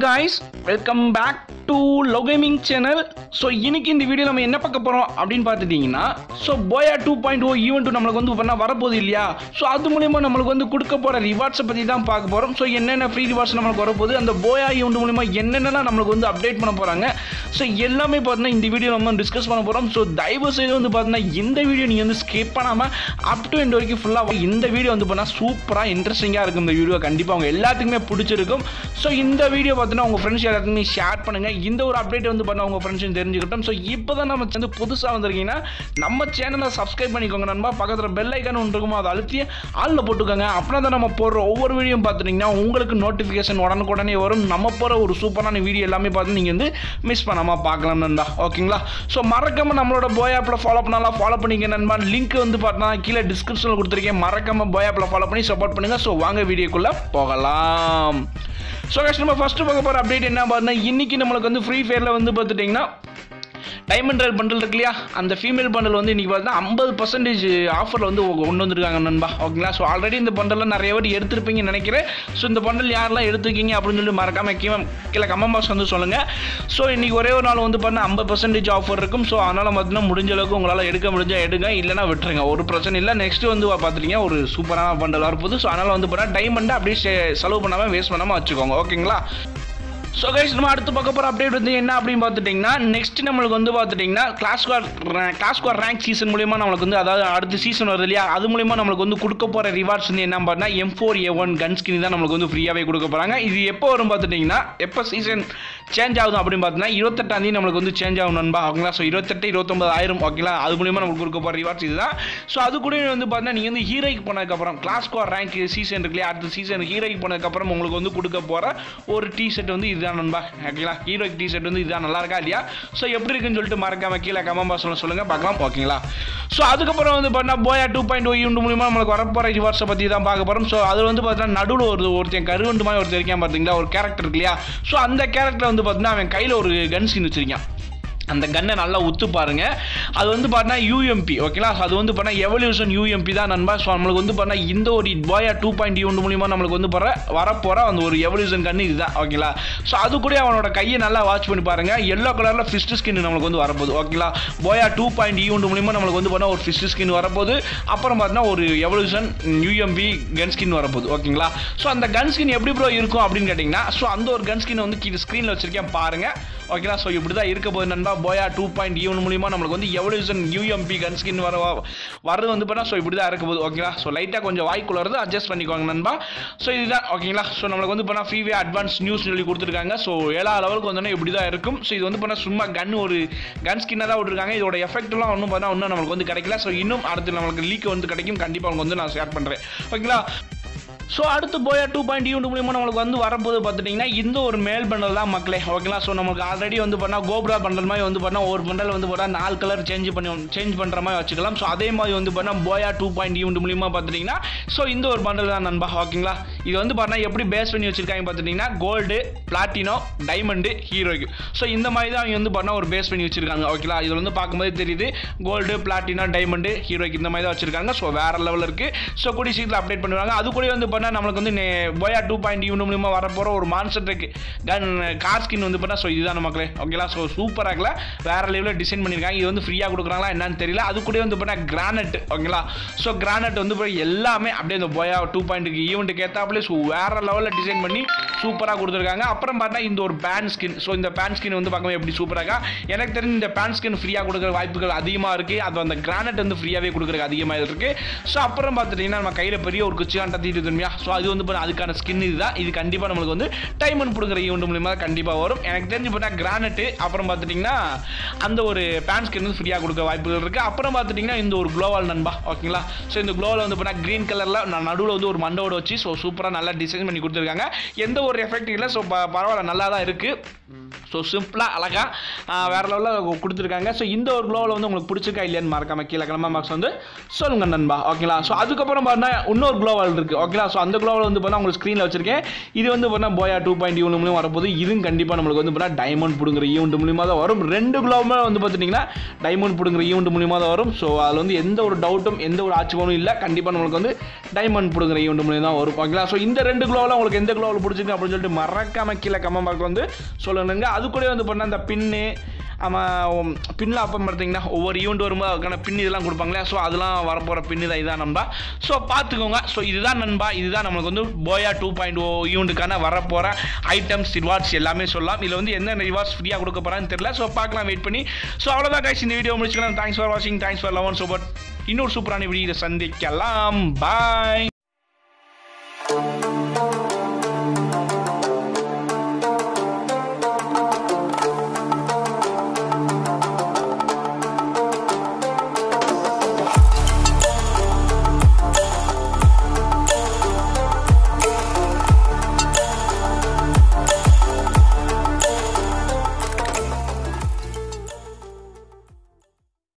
guys welcome back to lo gaming channel so இன்னைக்கு இந்த video நம்ம என்ன பார்க்க போகிறோம் அப்படின்னு பார்த்துட்டிங்கன்னா ஸோ போயா டூ பாயிண்ட் ஓ ஈவெண்ட் நம்மளுக்கு வந்து பண்ணால் வரப்போகுது இல்லையா ஸோ அது மூலிமா நம்மளுக்கு வந்து கொடுக்க போகிற ரிவார்ட்ஸை பற்றி தான் பார்க்க போகிறோம் ஸோ என்னென்ன ஃப்ரீ ரிவார்ட்ஸ் நம்மளுக்கு வரப்போகுது அந்த போயா ஈவெண்ட் மூலிமா என்னென்னலாம் நம்மளுக்கு வந்து அப்டேட் பண்ண போகிறாங்க ஸோ எல்லாமே பார்த்தீங்கன்னா இந்த வீடியோ நம்ம டிஸ்கஸ் பண்ண போகிறோம் ஸோ தயவு செய்து வந்து பார்த்தீங்கன்னா இந்த வீடியோ நீங்கள் வந்து ஸ்கிப் பண்ணாமல் அப் டு எண்ட் வரைக்கும் ஃபுல்லாக இந்த வீடியோ வந்து பண்ணால் சூப்பராக இன்ட்ரெஸ்டிங்காக இருக்கும் இந்த வீடியோ கண்டிப்பாக அவங்க எல்லாத்துக்குமே பிடிச்சிருக்கும் ஸோ இந்த வீடியோ பார்த்தீங்கன்னா உங்கள் ஃப்ரெண்ட்ஸ் எல்லாத்துக்குமே ஷேர் பண்ணுங்கள் இந்த ஒரு அப்டேட் வந்து பண்ண உங்கள் ஃப்ரெண்ட்ஸும் தெரிஞ்சுக்கிட்டோம் ஸோ இப்போ தான் நம்ம வந்து புதுசாக வந்திருக்கீங்கன்னா நம்ம சேனலை சப்ஸ்கிரைப் பண்ணிக்கோங்க நண்பா பக்கத்தில் பெல் ஐக்கான் ஒன்று இருக்குமோ அதை அழுத்தி ஆளில் போட்டுக்கோங்க அப்படின்னா தான் நம்ம போடுற ஒவ்வொரு வீடியோ பார்த்துட்டிங்கன்னா உங்களுக்கு நோட்டிஃபிகேஷன் உடனுக்குடனே வரும் நம்ம போகிற ஒரு சூப்பரான வீடியோ எல்லாமே பார்த்து நீங்கள் வந்து மிஸ் பண்ணாமல் பார்க்கலாம் நண்பா ஓகேங்களா ஸோ மறக்காமல் நம்மளோட போய் ஆப்பில் ஃபாலோ பண்ணலாம் ஃபாலோ பண்ணிக்க நண்பா லிங்க் வந்து பார்த்தா கீழே டிஸ்கிரிப்ஷனில் கொடுத்துருக்கேன் மறக்காமல் போய் ஆப்பில் ஃபாலோ பண்ணி சப்போர்ட் பண்ணுங்கள் ஸோ வாங்க வீடியோக்குள்ளே போகலாம் ஸோ கஷ்ட நம்ம ஃபஸ்ட்டு பார்க்க போகிற அப்டேட் என்ன பார்த்தா இன்றைக்கி நம்மளுக்கு வந்து ஃப்ரீ ஃபயரில் வந்து பார்த்துட்டிங்கன்னா டைமண்ட் ரேல் பண்டில் இருக்கு இல்லையா அந்த ஃபீமேல் பண்டில் வந்து இன்றைக்கி பார்த்தா ஐம்பது பர்சன்டேஜ் ஆஃபரில் வந்து கொண்டு வந்திருக்காங்க நண்பா ஓகேங்களா ஸோ ஆல்ரெடி இந்த பண்டலில் நிறைய பேர் எடுத்திருப்பீங்கன்னு நினைக்கிறேன் ஸோ இந்த பண்டல் யாரெல்லாம் எடுத்துருக்கீங்க அப்படின்னு சொல்லி மறக்காம கீழே கீழே கமெண்ட் பாக்ஸ் வந்து சொல்லுங்கள் ஸோ இன்றைக்கி ஒரே ஒரு நாள் வந்து பார்த்தா ஐம்பது பர்சன்டேஜ் ஆஃபர் இருக்கும் ஸோ அதனால் பார்த்தீங்கன்னா முடிஞ்ச அளவுக்கு உங்களால் எடுக்க முடிஞ்சால் எடுங்க இல்லைனா விட்டுருங்க ஒரு பிரச்சனை இல்லை நெக்ஸ்ட் வந்து பார்த்துட்டீங்க ஒரு சூப்பரான பண்டல் வரப்போகுது ஸோ அதனால் வந்து பார்த்தா டைமண்டை அப்படியே செ- செலவு பண்ணாமல் வேஸ்ட் பண்ணாமல் வச்சுக்கோங்க ஓகேங்களா ஸோ கைஸ் நம்ம அடுத்து பார்க்க போகிற அப்டேட் வந்து என்ன அப்படின்னு பார்த்துட்டிங்கன்னா நெக்ஸ்ட் நம்மளுக்கு வந்து பார்த்துட்டிங்கன்னா clash squad clash squad rank season மூலியமாக நம்மளுக்கு வந்து அதாவது அடுத்த சீசன் வருது இல்லையா அது மூலியமாக நம்மளுக்கு வந்து கொடுக்க போகிற ரிவார்ட்ஸ் வந்து என்ன பார்த்தா M four A one gun skin தான் நம்மளுக்கு வந்து ஃப்ரீயாகவே கொடுக்க போகிறாங்க இது எப்போ வரும் பார்த்துட்டிங்கன்னா எப்போ சீசன் சேஞ்ச் ஆகுது அப்படின்னு பார்த்தீங்கன்னா இருபத்தெட்டாம் தேதி நம்மளுக்கு வந்து சேஞ்ச் ஆகும் நண்பா ஓகேங்களா ஸோ இருபத்தெட்டு இருபத்தொம்பது ஆயிரம் ஓகேங்களா அது மூலியமாக நமக்கு கொடுக்க போகிற ரிவார்ட்ஸ் இதுதான் ஸோ அது கூட வந்து பார்த்தீங்கன்னா நீங்கள் வந்து ஹீரோய்க்கு போனதுக்கப்புறம் கிளாஸ் ஸ்குவார் ரேங்க் சீசன் இருக்கு இல்லையா அடுத்த சீசன் ஹீரோய்க்கு போனதுக்கப்புறம் உங்களுக்கு வந்து கொடுக்க போகிற ஒரு டி ஷர்ட் வந்து இதுதான் நண்பா ஓகேங்களா ஹீரோய்க்கு டி ஷர்ட் வந்து இதுதான் நல்லா இருக்கா இல்லையா ஸோ எப்படி இருக்குன்னு சொல்லிட்டு மறக்காம கீழே கமெண்ட் பாக்ஸில் சொல்லுங்கள் பார்க்கலாம் ஓகேங்களா ஸோ அதுக்கப்புறம் வந்து பார்த்தீங்கன்னா போயா டூ பாயிண்ட் ஓ யூண்ட் மூலியமாக நம்மளுக்கு வரப்போகிற ரிவார்ட்ஸை பற்றி தான் பார்க்க போகிறோம் ஸோ அது வந்து பார்த்தீங்கன்னா நடுவில் ஒரு ஒருத்தன் கருவண்டு மாதிரி ஒருத்தர் இருக்கான் பார்த்தீங்களா ஒரு கேரக்டர் இருக்கு இல்லையா ஸோ அந்த கேரக்டர் வந்து பார்த்தீங்கன்னா அவன் கையில் ஒரு கன் ஸ்கின் வச்சிருக்கான் அந்த கன்னை நல்லா உத்து பாருங்க அது வந்து பார்த்தா யூஎம்பி ஓகேங்களா அது வந்து பார்த்தா எவல்யூஷன் யூஎம்பி தான் நண்பா ஸோ நம்மளுக்கு வந்து பார்த்தா இந்த ஒரு போயா டூ பாயிண்ட் யூன் மூலியமாக நம்மளுக்கு வந்து போகிற வரப்போகிற அந்த ஒரு எவல்யூஷன் கன்று இதுதான் ஓகேங்களா ஸோ அது கூட அவனோட கையை நல்லா வாட்ச் பண்ணி பாருங்க எல்லோ கலரில் ஃபிஸ்ட் ஸ்கின் நம்மளுக்கு வந்து வரப்போகுது ஓகேங்களா போயா டூ பாயிண்ட் யூன் மூலியமாக நம்மளுக்கு வந்து பார்த்தா ஒரு ஃபிஸ்ட் ஸ்கின் வரப்போகுது அப்புறம் பார்த்தீங்கன்னா ஒரு எவல்யூஷன் யூஎம்பி கன் ஸ்கின் வரப்போகுது ஓகேங்களா ஸோ அந்த கன் ஸ்கின் எப்படி ப்ரோ இருக்கும் அப்படின்னு கேட்டிங்கன்னா ஸோ அந்த ஒரு கன் ஸ்கின் வந்து கீழே ஸ்க்ரீனில் வச்சிருக்கேன் பாருங்க ஓகேங்களா ஸோ இப்படி தான் இருக்க போகுது நண்பா போயா டூ பாயிண்ட் ஈவன் மூலியமாக நம்மளுக்கு வந்து எவல்யூஷன் யூஎம்பி கன் ஸ்கின் வர வரது வந்து பார்த்தா ஸோ இப்படி தான் இருக்க போகுது ஓகேங்களா ஸோ லைட்டாக கொஞ்சம் வாய்க்குள்ள வருது அட்ஜஸ்ட் பண்ணிக்கோங்க நண்பா ஸோ இதுதான் ஓகேங்களா ஸோ நம்மளுக்கு வந்து பண்ணால் ஃப்ரீவே அட்வான்ஸ் நியூஸ் சொல்லி கொடுத்துருக்காங்க ஸோ ஏழாவது லெவலுக்கு வந்தோடனே இப்படி தான் இருக்கும் ஸோ இது வந்து பண்ணால் சும்மா கன் ஒரு கன் ஸ்கின்னாக தான் விட்டுருக்காங்க இதோட எஃபெக்ட்லாம் ஒன்றும் பார்த்தா இன்னும் நம்மளுக்கு வந்து கிடைக்கல ஸோ இன்னும் அடுத்து நம்மளுக்கு லீக் வந்து கிடைக்கும் கண்டிப்பாக உங்களுக்கு வந்து நான் ஷேர் பண்ணுறேன் ஓகேங்களா ஸோ அடுத்து போயா டூ பாயிண்ட் யூன் மூலியமாக நம்மளுக்கு வந்து வரப்போது பார்த்துட்டிங்கன்னா இந்த ஒரு மேல் பண்டல் தான் மக்களே ஓகேங்களா ஸோ நமக்கு ஆல்ரெடி வந்து பண்ணால் கோப்ரா பண்டல் மாதிரி வந்து பண்ணால் ஒரு பண்டல் வந்து பண்ணால் நாலு கலர் சேஞ்ச் பண்ணி சேஞ்ச் பண்ணுற மாதிரி வச்சுக்கலாம் ஸோ அதே மாதிரி வந்து பண்ணால் போயா டூ பாயிண்ட் யூன் மூலியமாக பார்த்துட்டிங்கன்னா ஸோ இந்த ஒரு பண்டல் தான் நண்பா ஓகேங்களா இது வந்து பார்த்தா எப்படி பேஸ் பண்ணி வச்சிருக்காங்க பார்த்துட்டிங்கன்னா gold platinum diamond heroic so இந்த மாதிரி தான் அவங்க வந்து பண்ணால் ஒரு பேஸ் பண்ணி வச்சிருக்காங்க ஓகேங்களா இதில் வந்து பார்க்கும்போது தெரியுது கோல்டு பிளாட்டினா டைமண்டு ஹீரோய்க்கு இந்த மாதிரி தான் வச்சிருக்காங்க ஸோ வேற லெவலில் இருக்கு ஸோ கூடிய சீக்கிரம் அப்டேட் பண்ணுவாங்க அது கூட வந்து பண்ணால் நம்மளுக்கு வந்து போயா டூ பாயிண்ட் யூன் மூலியமாக வரப்போகிற ஒரு மான்சர் இருக்கு கன் கார் ஸ்கின் வந்து பண்ணால் ஸோ இதுதான் மக்களே ஓகேங்களா ஸோ சூப்பராக இருக்கல வேற லெவலில் டிசைன் பண்ணியிருக்காங்க இது வந்து ஃப்ரீயாக கொடுக்குறாங்களா என்னன்னு தெரியல அது கூட வந்து பண்ணால் கிரானைட் ஓகேங்களா ஸோ கிரானைட் வந்து போய் எல்லாமே அப்படியே இந்த போயா டூ பாயிண்ட்டுக்கு ஈவெண்ட்டுக்கு ஏற்றாப்புல ஸோ வேற லெவலில் டிசைன் பண்ணி சூப்பராக கொடுத்துருக்காங்க அப்புறம் பார்த்தா இந்த ஒரு பேன் ஸ்கின் ஸோ இந்த பேன் ஸ்கின் வந்து பார்க்கும்போது எப்படி சூப்பராக இருக்கா எனக்கு தெரிஞ்சு இந்த பேன் ஸ்கின் ஃப்ரீயாக கொடுக்குற வாய்ப்புகள் அதிகமாக இருக்குது அது அந்த கிரானைட் வந்து ஃப்ரீயாகவே கொடுக்குறதுக்கு அதிகமாக இருக்குது ஸோ அப்புறம் பார்த்துட்டிங்கன்னா நம்ம கையில் பெரிய ஒரு குச்சியான் தட்டிட்டு தருமையா ஸோ அது வந்து பாத்தா அதுக்கான ஸ்கின் இதுதான் இது கண்டிப்பாக நம்மளுக்கு வந்து டைமண்ட் கொடுக்குற ஈவெண்ட் மூலியமாக கண்டிப்பாக வரும் எனக்கு தெரிஞ்சு பார்த்தா கிரானைட்டு அப்புறம் பார்த்துட்டிங்கன்னா அந்த ஒரு பேன் ஸ்கின் வந்து ஃப்ரீயாக கொடுக்க வாய்ப்புகள் இருக்குது அப்புறம் பார்த்துட்டிங்கன்னா இந்த ஒரு க்ளோவால் நண்பா ஓகேங்களா ஸோ இந்த க்ளோவில் வந்து பார்த்தா க்ரீன் கலரில் நான் நடுவில் வந்து ஒரு மண்டோட வச்சு ஸோ சூப்பராக நல்லா டிசைன் பண்ணி கொடுத்துருக்காங்க எந்த ஒரு எஃபெக்ட் இல்லை ஸோ பரவாயில்ல நல்லா தான் இருக்குது ஸோ சிம்பிளாக அழகாக வேறு லெவலில் கொடுத்துருக்காங்க ஸோ இந்த ஒரு க்ளோவில் வந்து உங்களுக்கு பிடிச்சிருக்கா இல்லையான்னு மறக்காம கீழே கிளம்ப மார்க்ஸ் வந்து சொல்லுங்க நண்பா ஓகேங்களா ஸோ அதுக்கப்புறம் பார்த்தா இன்னொரு க்ளோவால் இருக்குது ஓகேங்களா ஸோ அந்த க்ளோவில் வந்து பார்த்தா உங்களுக்கு ஸ்க்ரீனில் வச்சிருக்கேன் இது வந்து பார்த்தா போயா டூ பாயிண்ட் ஈவெண்ட் மூலியம் வரப்போது இதுவும் கண்டிப்பாக நம்மளுக்கு வந்து பார்த்தா டைமண்ட் பிடுங்குற ஈவெண்ட் மூலியமாக தான் வரும் ரெண்டு க்ளோவுமே வந்து பார்த்துட்டிங்கன்னா டைமண்ட் பிடுங்குற ஈவெண்ட் மூலியமாக தான் வரும் ஸோ அதில் வந்து எந்த ஒரு டவுட்டும் எந்த ஒரு ஆட்சேபமும் இல்லை கண்டிப்பாக நம்மளுக்கு வந்து டைமண்ட் பிடுங்குற ஈவெண்ட் மூலியம் தான் வரும் ஓகேங்களா ஸோ இந்த ரெண்டு க்ளோவில் உங்களுக்கு எந்த க்ளோவில் பிடிச்சிருக்கு அப்படின்னு சொல்லிட்டு மறக்காம கீழே கம்ம பாக்ஸ் வந்து சொல்லணுங்க அது கூட வந்து பண்ண அந்த பின்னு ஆமாம் பின்னில் அப்போ பார்த்தீங்கன்னா ஒவ்வொரு ஈவெண்ட் வரும்போது அதுக்கான பின் இதெல்லாம் கொடுப்பாங்களே ஸோ அதெல்லாம் வரப்போகிற பின்னு தான் இதான் நண்பா ஸோ பார்த்துக்கோங்க ஸோ இதுதான் நண்பா இதுதான் நம்மளுக்கு வந்து போயா டூ பாயிண்ட் ஓ ஈவெண்ட்டுக்கான வரப்போகிற ஐட்டம்ஸ் ரிவார்ட்ஸ் எல்லாமே சொல்லலாம் இதில் வந்து என்ன ரிவார்ட்ஸ் ஃப்ரீயாக கொடுக்க போகிறான்னு தெரியல ஸோ பார்க்கலாம் வெயிட் பண்ணி ஸோ அவ்வளோதான் கைஸ் இந்த வீடியோ முடிச்சுக்கலாம் தேங்க்ஸ் ஃபார் வாட்சிங் thanks for loving so but இன்னொரு சூப்பரான வீடியோ சந்திக்கலாம் பாய்